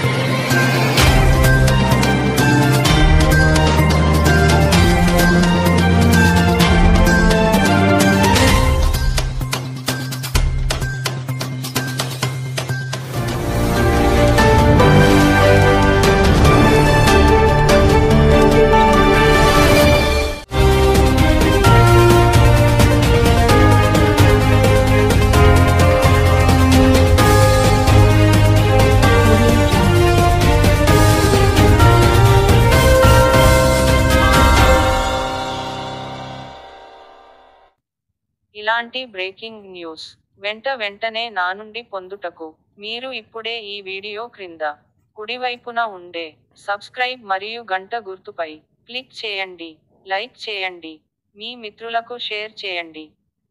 ఇలాంటి breaking news వెంట వెంటనే నా నుండి పొందుటకు మీరు ఇప్పుడే ఈ వీడియో క్రింద కుడివైపున ఉండే సబ్స్క్రైబ్ మరియు గంట గుర్తుపై క్లిక్ చేయండి లైక్ చేయండి మీ మిత్రులకు షేర్ చేయండి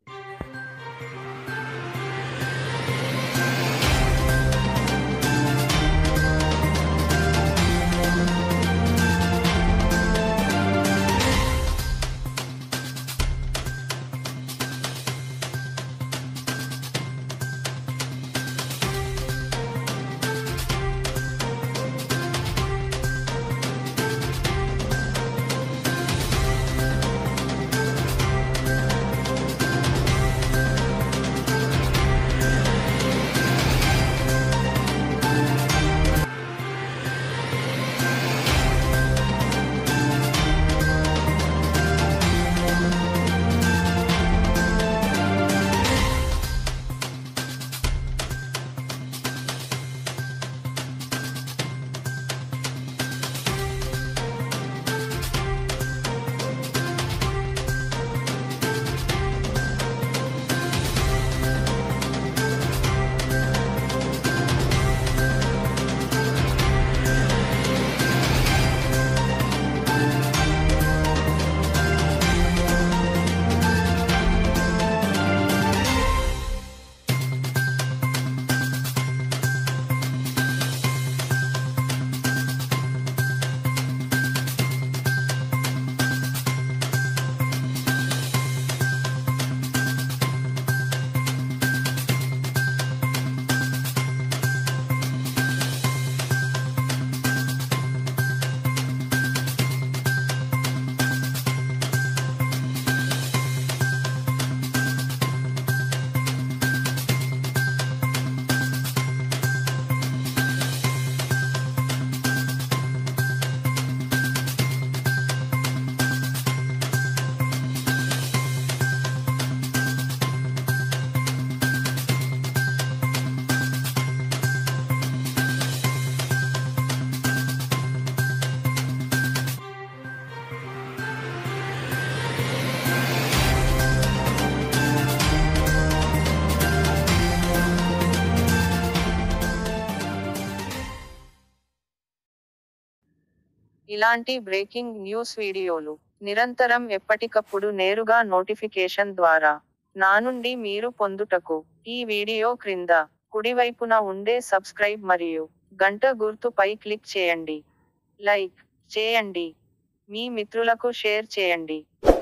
ఇలాంటి బ్రేకింగ్ న్యూస్ వీడియోలు నిరంతరం ఎప్పటికప్పుడు నేరుగా నోటిఫికేషన్ ద్వారా నా నుండి మీరు పొందుటకు ఈ వీడియో క్రింద కుడివైపున ఉండే సబ్స్క్రైబ్ మరియు గంట గుర్తుపై క్లిక్ చేయండి లైక్ చేయండి మీ మిత్రులకు షేర్ చేయండి